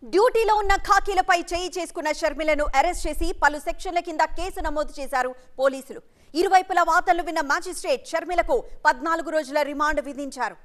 డ్యూటీలో ఉన్న ఖాకీలపై చేయి చేసుకున్న షర్మిలను అరెస్ట్ చేసి పలు సెక్షన్ల కింద కేసు నమోదు చేశారు పోలీసులు ఇరువైపుల వార్తలు విన్న మ్యాజిస్ట్రేట్ షర్మిలకు పద్నాలుగు రోజుల రిమాండ్ విధించారు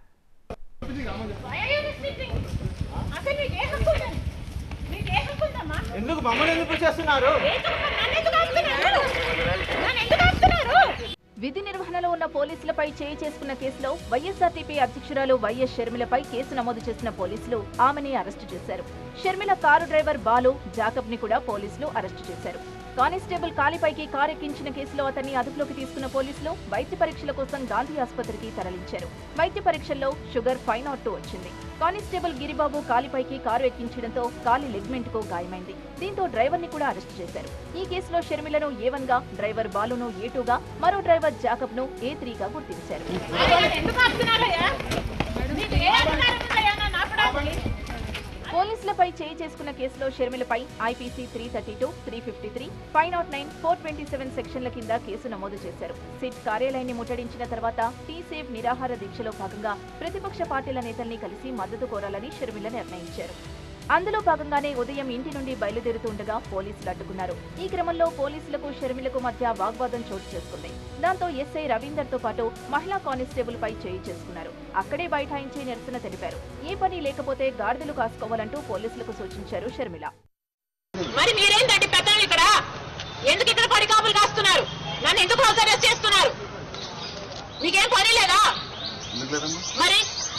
Why are you restricting? అసలు మీకు ఏ హక్కు ఉంది? మీకు ఏ హక్కు ఉందమ్మా? ఎందుకు మమ్మల్ని ఎందుకు చేస్తున్నారు ఏ హక్కు? నన్ను ఎందుకు ఆపుతున్నారు? నన్ను ఎందుకు ఆపుతున్నారు? విధి నిర్వహణలో ఉన్న పోలీసులపై చేయి చేసుకున్న కేసులో వైఎస్ఆర్టీపీ అధ్యక్షురాలు వైఎస్ షర్మిలపై కేసు నమోదు చేసిన పోలీసులు ఆమెని అరెస్టు చేశారు Sharmila car driver Balu Jacob ని కూడా పోలీసులు అరెస్టు చేశారు కానిస్టేబుల్ కాలిపైకి కారు ఎక్కించిన కేసులో అతన్ని అదుపులోకి తీసుకున్న పోలీసులు వైద్య పరీక్షల కోసం గాంధీ ఆసుపత్రికి తరలించారు వైద్య పరీక్షల్లో షుగర్ ఫైవ్ నాట్ టూ వచ్చింది కానిస్టేబుల్ గిరిబాబు కాలిపైకి కారు ఎక్కించడంతో కాలి లెగ్మెంట్ కు గాయమైంది దీంతో డ్రైవర్ ని కూడా అరెస్టు చేశారు ఈ కేసులో షర్మిలను ఏ వన్ గా డ్రైవర్ బాలును ఏ టూ గా మరో డ్రైవర్ జాకబ్ ను ఏ త్రీ గా గుర్తించారు మరి నన్ను ఎందుకు ఆపుతున్నారయ్యా? మీకు ఏ అధికారం ఉందయ్యా నన్ను ఆపడానికి? పోలీసులపై చేయి చేసుకున్న కేసులో షర్మిలపై IPC three thirty two three fifty three five not nine four twenty seven సెక్షన్ల కింద కేసు నమోదు చేశారు సిట్ కార్యాలయాన్ని ముట్టడించిన తర్వాత టీ సేఫ్ నిరాహార దీక్షలో భాగంగా ప్రతిపక్ష పార్టీల నేతల్ని కలిసి మద్దతు కోరాలని షర్మిల నిర్ణయించారు అందులో భాగంగానే ఉదయం ఇంటి నుండి బయలుదేరుతుండగా పోలీసులు అడ్డుకున్నారు ఈ క్రమంలో పోలీసులకు షర్మిలకు మధ్య వాగ్వాదం చోటు చేసుకుంది దాంతో ఎస్ఐ రవీందర్ తో పాటు మహిళా కానిస్టేబుల్ పై చేయి చేసుకున్నారు అక్కడే బైఠాయించి నిరసన తెలిపారు ఏ పని లేకపోతే గాడిదలు కాసుకోవాలంటూ పోలీసులకు సూచించారు షర్మిల మరి మీరేంటండి పెద్దలు ఇక్కడ ఎందుకు ఇక్కడ పడి కాపులు కాస్తున్నారు నన్ను ఎందుకు హౌస్ అరెస్ట్ చేస్తున్నారు మీకేం పని లేదా మరి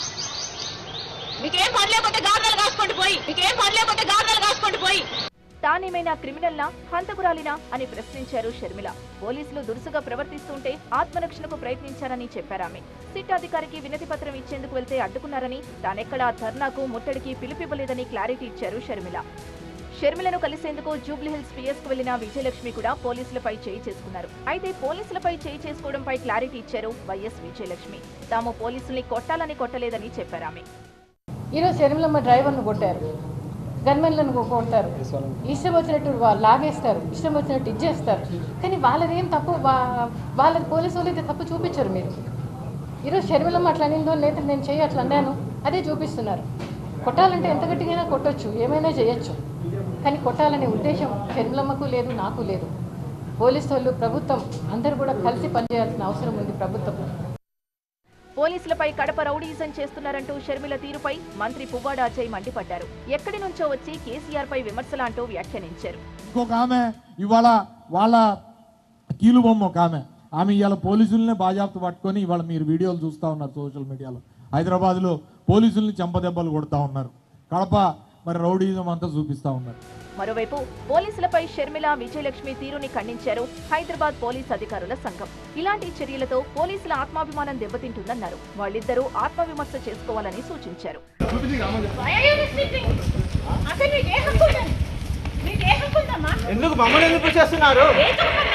మీకేం పని లేకపోతే గార్డలు కాసుకోండి పోయి మీకేం పని లేకపోతే గార్డలు కాసుకోండి పోయి తానేమైనా క్రిమినల్నా హంతకురాలినా అని ప్రశ్నించారు షర్మిల పోలీసులు దురుసుగా ప్రవర్తిస్తుంటే ఆత్మరక్షణకు ప్రయత్నించారని చెప్పారామె సిట్ అధికారికి వినతి పత్రం ఇచ్చేందుకు వెళ్తే అడ్డుకున్నారని తానెక్కడా ధర్నాకు ముట్టడికి పిలుపివ్వలేదని క్లారిటీ ఇచ్చారు షర్మిల షర్మిలను కలిసేందుకు జూబ్లీహిల్స్ పిఎస్ కు వెళ్లిన విజయలక్ష్మి కూడా పోలీసులపై చేయి చేసుకున్నారు అయితే పోలీసులపై చేయి చేసుకోవడంపై క్లారిటీ ఇచ్చారు వైఎస్ విజయలక్ష్మి తాము పోలీసుల్ని కొట్టాలని కొట్టలేదని చెప్పారామె ఈరోజు శర్మిలమ్మ డ్రైవర్ను కొట్టారు గన్మెన్లను కొట్టారు ఇష్టం వచ్చినట్టు వా- లాగేస్తారు ఇష్టం వచ్చినట్టు ఇచ్చేస్తారు కానీ వాళ్ళదేం తప్పు వా- వాళ్ళది పోలీసు వాళ్ళు అయితే తప్పు చూపించరు మీరు ఈరోజు షర్మిలమ్మ అట్లా అనిందో లేదా నేను చెయ్యి అట్లా అన్నాను అదే చూపిస్తున్నారు కొట్టాలంటే ఎంత గట్టిగా కొట్టొచ్చు ఏమైనా చేయొచ్చు కానీ కొట్టాలనే ఉద్దేశం షర్మిలమ్మకు లేదు నాకు లేదు పోలీసు వాళ్ళు ప్రభుత్వం అందరూ కూడా కలిసి పనిచేయాల్సిన అవసరం ఉంది ప్రభుత్వం పోలీసులపై కడప రౌడీజం చేస్తున్నారంటూ షర్మిల తీరుపై మంత్రి పువ్వాడ అజయ్ మండిపడ్డారు ఎక్కడి నుంచో వచ్చి కేసీఆర్ పై విమర్శలంటూ వ్యాఖ్యానించారు ఇంకొక ఆమె ఇవాళ వాళ్ళ కీలుబొమ్మ ఒక ఆమె ఆమె ఇవాళ పోలీసులనే బాజాప్తు పట్టుకొని ఇవాళ మీరు వీడియోలు చూస్తూ ఉన్నారు సోషల్ మీడియాలో హైదరాబాద్లో పోలీసుల్ని చెంపదెబ్బలు కొడతా ఉన్నారు కడప మరి రౌడీజం అంతా చూపిస్తా ఉన్నారు మరోవైపు పోలీసులపై షర్మిల విజయలక్ష్మి తీరుని ఖండించారు హైదరాబాద్ పోలీస్ అధికారుల సంఘం ఇలాంటి చర్యలతో పోలీసుల ఆత్మాభిమానం దెబ్బతింటుందన్నారు వాళ్ళిద్దరూ ఆత్మవిమర్శ చేసుకోవాలని సూచించారు Why are you restricting? అసలు మీకు ఏ హక్కు ఉంది? మీకు ఏ హక్కు ఉందమ్మా? ఎందుకు మమ్మల్ని ఎందుకు చేస్తున్నారు ఏ హక్కు?